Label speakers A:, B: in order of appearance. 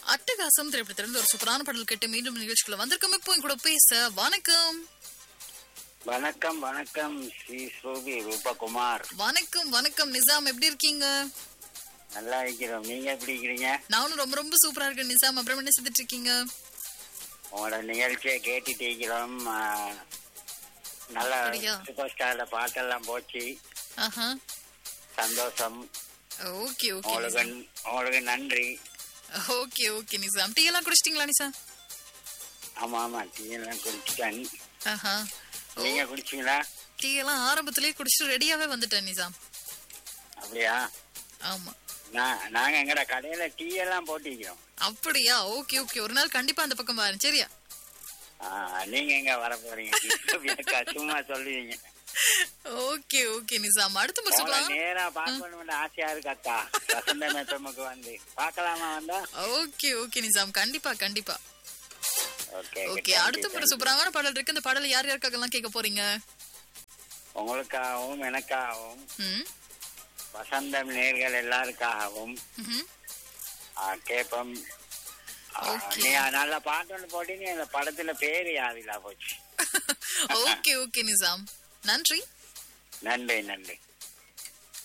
A: அட்டகாசம் திரைப்படத்திலிருந்து ஒரு சூப்பரான பாடல் கேட்டு மீண்டும் நிகழ்ச்சிக்குள்ள வந்திருக்கோம் இப்போ என் கூட பேச வணக்கம்
B: வணக்கம் வணக்கம் ஸ்ரீ ஸ்ரூபி ரூபகுமார்
A: வணக்கம் வணக்கம் நிசாம் எப்படி இருக்கீங்க
B: நல்லா இருக்கிறோம் நீங்க எப்படி இருக்கிறீங்க
A: நானும் ரொம்ப ரொம்ப சூப்பரா இருக்கேன் நிசாம் அப்புறம் என்ன செஞ்சுட்டு இருக்கீங்க
B: உங்களோட நிகழ்ச்சியை கேட்டுட்டு இருக்கிறோம் ஆ, நல்ல
A: அப்படியா?
B: சூப்பர் ஸ்டார்ல பாட்டெல்லாம் போச்சு
A: ஆஹா
B: சந்தோஷம்
A: ஓகே ஓகே
B: உங்களுக்கு உங்களுக்கு நன்றி
A: ஓகே ஓகே நிசாம் டீ எல்லாம் குடிச்சிட்டீங்களா நிசாம்
B: ஆமா ஆமா டீ எல்லாம் குடிச்சிட்டேன்
A: ஆஹா
B: நீங்க குடிச்சீங்களா
A: டீ எல்லாம் ஆரம்பத்திலேயே குடிச்சிட்டு ரெடியாவே வந்துட்டேன் நிசாம்
B: அப்படியா
A: ஆமா
B: நான் நாங்க எங்கட கடையில டீ எல்லாம் போட்டிக்கிறோம்
A: அப்படியா ஓகே ஓகே ஒரு நாள் கண்டிப்பா அந்த பக்கம் பாருங்க சரியா
B: ஆ, நீங்க எங்க வர போறீங்க அக்கா, சும்மா சொல்லுவீங்க
A: ஓகே ஓகே நிசாம் அடுத்த முறை
B: உங்களை
A: சொல்லலாம்
B: நேரா பார்க்கணும்னு ஆசையா இருக்கு அக்கா வசந்த மேத்தமுக்கு வந்து பார்க்கலாமா வந்தா
A: ஓகே ஓகே நிசாம் கண்டிப்பா கண்டிப்பா
B: ஓகே
A: ஓகே அடுத்த முறை சூப்பரான பாடல் இருக்கு அந்த பாடல் யார் யாருக்காகலாம் கேட்க போறீங்க
B: உங்களுக்காகவும் எனக்காகவும்
A: ம்
B: வசந்தம் நேர்கள் எல்லாருக்காகவும்
A: ம்ஹும்.
B: ஆ, கேப்போம் ஆ,
A: Okay.
B: நீ நல்ல பாட்டு ஒன்று போட்டீங்க அந்த படத்துல பேரு யாவிலா போச்சு
A: ஓகே ஓகே நிசாம் நன்றி
B: நன்றி நன்றி